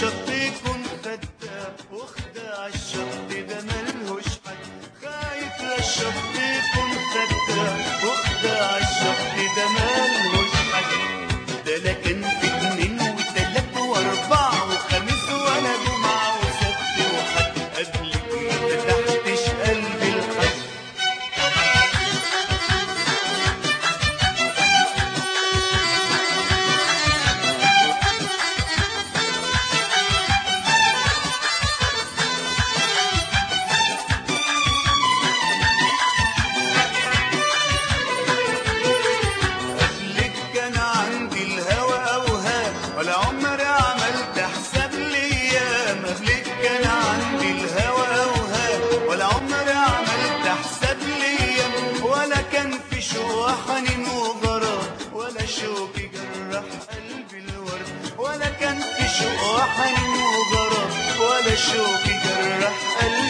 الشط يكون خدام وخداع الشط ده ملهوش حد خايف لا الشط يكون خدام وخداع الشط ده ملهوش حد ده لا كان في اتنين وتلات واربعة وخميس ولا جمعة وسبت وحد قبلك ما فتحتش قلبي لحد قبلك كان عندي الهوى اوهام ولا عمري عملت حساب ليام قبلك كان عندي الهوى اوهام ولا عمري عملت حساب ليام ولا كان في شوق حنين وغرام ولا شوق جرح قلبي الورد ولا كان في شوق حنين وغرام ولا شوق جرح قلبي